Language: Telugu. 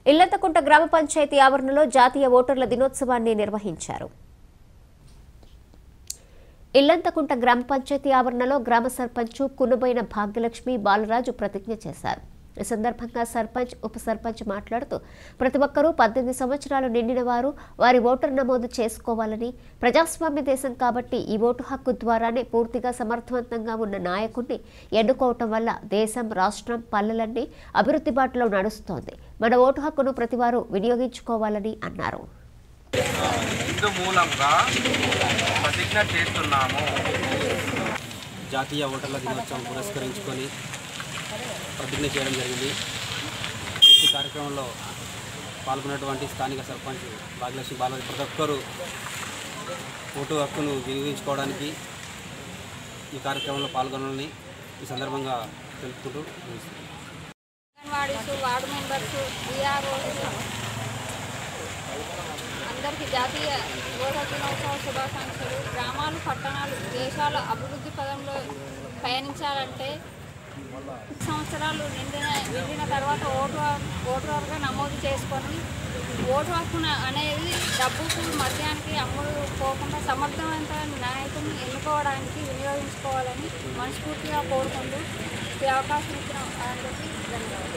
ఇల్లంతకుంట గ్రామ పంచాయతీ ఆవరణలో జాతీయ ఓటర్ల దినోత్సవాన్ని నిర్వహించారు ఇల్లంతకుంట గ్రామ పంచాయతీ ఆవరణలో గ్రామ సర్పంచ్ కునుబైన భాగ్యలక్ష్మి బాలరాజు ప్రతిజ్ఞ చేశారు ఈ సందర్భంగా సర్పంచ్ ఉప సర్పంచ్ మాట్లాడుతూ ప్రతి ఒక్కరూ పద్దెనిమిది సంవత్సరాలు నిండిన వారు వారి ఓటర్ నమోదు చేసుకోవాలని ప్రజాస్వామ్య దేశం కాబట్టి ఈ ఓటు హక్కు ద్వారానే పూర్తిగా సమర్థవంతంగా ఉన్న నాయకుడిని ఎన్నుకోవటం వల్ల దేశం రాష్ట్రం పల్లెలన్నీ అభివృద్ధి బాటలో నడుస్తోంది మన ఓటు హక్కును ప్రతివారు వినియోగించుకోవాలని అన్నారు ఇందు మూలంగా ప్రతిజ్ఞ చేస్తున్నాము జాతీయ ఓటర్ల దినోత్సవం పురస్కరించుకొని ప్రతిజ్ఞ చేయడం జరిగింది ఈ కార్యక్రమంలో పాల్గొన్నటువంటి స్థానిక సర్పంచ్ భాగ్యలక్ష్మి బాలాజీ ప్రతి ఒక్కరూ ఓటు హక్కును వినియోగించుకోవడానికి ఈ కార్యక్రమంలో పాల్గొనాలని ఈ సందర్భంగా తెలుపుకుంటూ ముగిస్తున్నాను. అంగన్వాడీస్ వార్డు మెంబర్స్ బీఆర్ఓస్ అందరికీ జాతీయ ఓటర్ దినోత్సవ శుభాకాంక్షలు గ్రామాలు పట్టణాలు దేశాల అభివృద్ధి పదంలో పయనించాలంటే సంవత్సరాలు నిండిన నిండిన తర్వాత ఓటు ఓటర్గా నమోదు చేసుకొని ఓటు హక్కున అనేది డబ్బుకు మద్యానికి అమ్ముడు పోకుండా సమర్థవంతమైన నాయకుని ఎన్నుకోవడానికి వినియోగించుకోవాలని మనస్ఫూర్తిగా కోరుకుంటూ ఈ అవకాశం ఇచ్చిన అందరికీ ధన్యవాదాలు